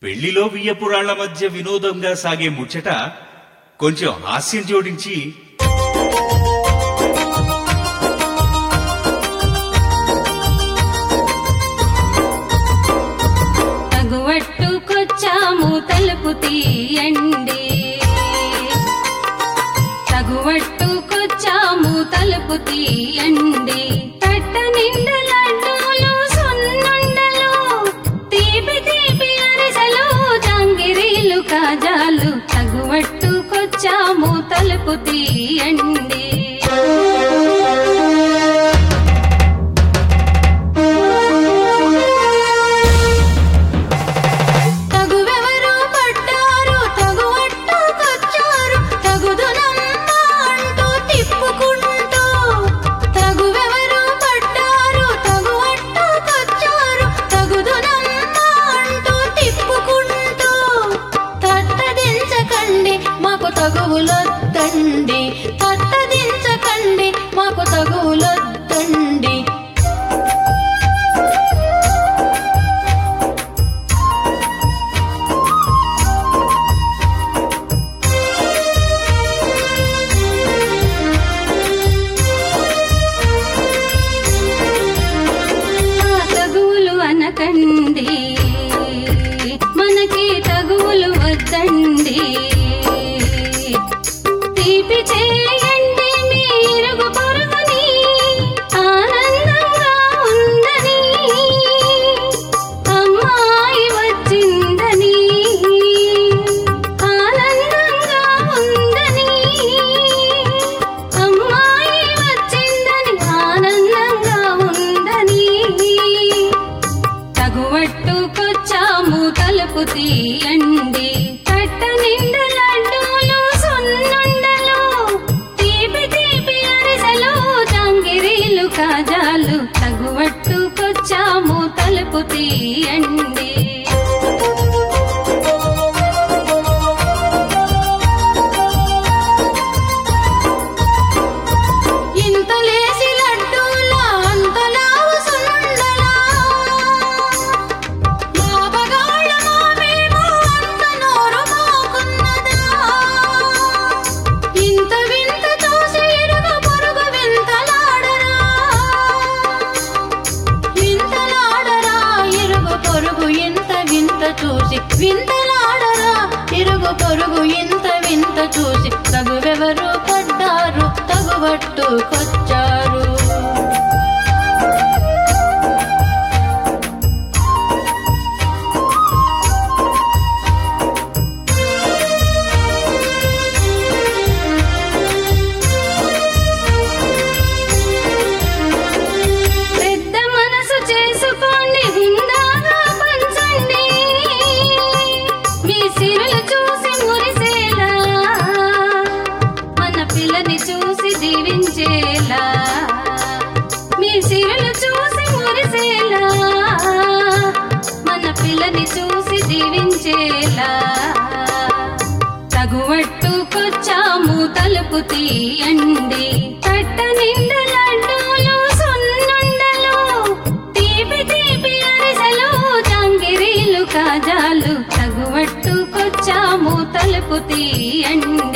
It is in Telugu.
పెళ్లిలో వియ్యపురాళ్ల మధ్య వినోదంగా సాగే ముచ్చట కొంచెం హాస్యం జోడించి తగువట్టుకొచ్చాము తలుపు తీయండి తగువట్టుకొచ్చాము తలుపు తీయండి తట్ట నిండు లడ్డూలు సున్నుండలు తీపి తీపి అరిసెలు జాంగిరీలు కాజాలు తగువట్టుకొచ్చాము తలుపు తీయండి తగువెవరు పడ్డారు తగువట్టుకొచ్చారు తగుదునమ్మ అంటూ తిప్పుకుంటూ తగువెవరు పడ్డారు తగువట్టుకొచ్చారు తగుదునమ్మ అంటూ తిప్పుకుంటూ తట్టదించకండి మాకు తగువులొద్దండి తట్టదించకండి మాకు తగువులొద్దండి ఆ తగువులు అనకండి మనకి తగువులు వద్దండి తీపి చేయండి మీరుగు పొరుగుని ఆనందంగా ఉందని అమ్మాయి వచ్చిందని ఆనందంగా ఉందని అమ్మాయి వచ్చిందని ఆనందంగా ఉందని తగువట్టుకొచ్చాము తలుపు తీయండి కట్ట నిండు లడ్డూలు సున్నుండలు తీపి తీపి అరిసెలు జాంగిరీలు కాజాలు తగువట్టుకొచ్చాము తలుపు తీయండి ఇంత లేసి లడ్డూలా అంత లావు సున్నుండలా లాభగాళ్ళమా మేము అంత నోరు మోకున్నదా ఇంత వింత చూసి ఇరుగు పొరుగు వింతలాడరా వింతలాడరా ఇరుగు పొరుగు ఇంత వింత చూసి వింతలాడరా ఇరుగు పొరుగు ఇంత వింత చూసి తగువెవరు పడ్డారు తగువట్టుకొచ్చారు పెద్ద మనసు చేసుకోండి హుందాగా పంచండి మీ సిరులు చూసి మురిసేలా మన పిల్లని చూసి దీవించేలా మీ సిరులు చూసి మురిసేలా మన పిల్లని చూసి దీవించేలా తగువట్టుకొచ్చాము తలుపు తీయండి తట్ట నిండు లడ్డూలు సున్నుండలు తీపి తీపి అరిసెలు జాంగిరీలు కాజాలు తగువట్టుకొచ్చాము తలుపు తీయండి